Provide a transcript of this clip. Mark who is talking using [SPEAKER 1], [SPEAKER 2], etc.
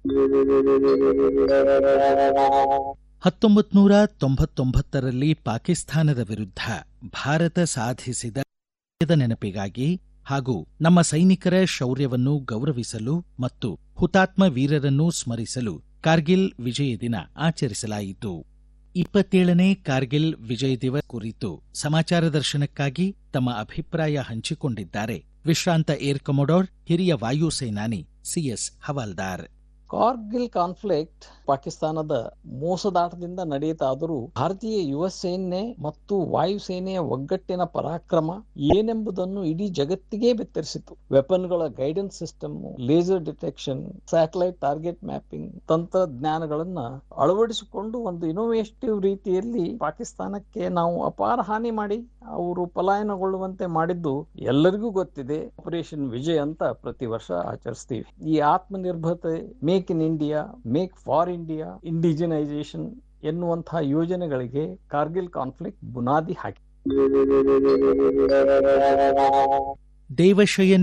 [SPEAKER 1] ಹತ್ತೊಂಬತ್ತು ನೂರ ತೊಂಬತ್ತೊಂಬತ್ತರಲ್ಲಿ ಪಾಕಿಸ್ತಾನದ ವಿರುದ್ಧ ಭಾರತ ಸಾಧಿಸಿದ ವಿಜಯದ ನೆನಪಿಗಾಗಿ ಹಾಗೂ ನಮ್ಮ ಸೈನಿಕರ ಶೌರ್ಯವನ್ನು ಗೌರವಿಸಲು ಮತ್ತು ಹುತಾತ್ಮ ವೀರರನ್ನು ಸ್ಮರಿಸಲು ಕಾರ್ಗಿಲ್ ವಿಜಯ ದಿನ ಆಚರಿಸಲಾಯಿತು ಇಪ್ಪತ್ತೇಳನೇ ಕಾರ್ಗಿಲ್ ವಿಜಯ್ ದಿವಸ್ ಕುರಿತು ಸಮಾಚಾರ ದರ್ಶನಕ್ಕಾಗಿ ತಮ್ಮ ಅಭಿಪ್ರಾಯ ಹಂಚಿಕೊಂಡಿದ್ದಾರೆ ವಿಶ್ರಾಂತ ಏರ್ ಕಮೊಡೋರ್ ಹಿರಿಯ ವಾಯು ಸೇನಾನಿ ಸಿಎಸ್ ಹವಾಲ್ದಾರ್
[SPEAKER 2] ಕಾರ್ಗಿಲ್ ಕಾನ್ಫ್ಲಿಕ್ಟ್ ಪಾಕಿಸ್ತಾನದ ಮೋಸದಾಟದಿಂದ ನಡೆಯಿತಾದರೂ ಭಾರತೀಯ ಯುವ ಸೇನೆ ಮತ್ತು ವಾಯುಸೇನೆಯ ಒಗ್ಗಟ್ಟಿನ ಪರಾಕ್ರಮ ಏನೆಂಬುದನ್ನು ಇಡೀ ಜಗತ್ತಿಗೆ ಬೆತ್ತರಿಸಿತು ವೆಪನ್ಗಳ guidance system laser detection satellite target mapping ತಂತ್ರಜ್ಞಾನಗಳನ್ನ ಅಳವಡಿಸಿಕೊಂಡು ಒಂದು ಇನೋವೇಟಿವ್ ರೀತಿಯಲ್ಲಿ ಪಾಕಿಸ್ತಾನಕ್ಕೆ ನಾವು ಅಪಾರ ಹಾನಿ ಮಾಡಿ ಅವರು ಪಲಾಯನಗೊಳ್ಳುವಂತೆ ಮಾಡಿದ್ದು ಎಲ್ಲರಿಗೂ ಗೊತ್ತಿದೆ ಆಪರೇಷನ್ ವಿಜಯ್ ಅಂತ ಪ್ರತಿ ವರ್ಷ ಆಚರಿಸ್ತೀವಿ ಈ ಆತ್ಮನಿರ್ಭರತೆ make in India make for India indigenisation ಎನ್ನುವಂತಹ ಯೋಜನೆಗಳಿಗೆ ಕಾರ್ಗಿಲ್ ಕಾನ್ಫ್ಲಿಕ್ಟ್ ಬುನಾದಿ ಹಾಕಿ
[SPEAKER 1] ದೇವಶಯನ್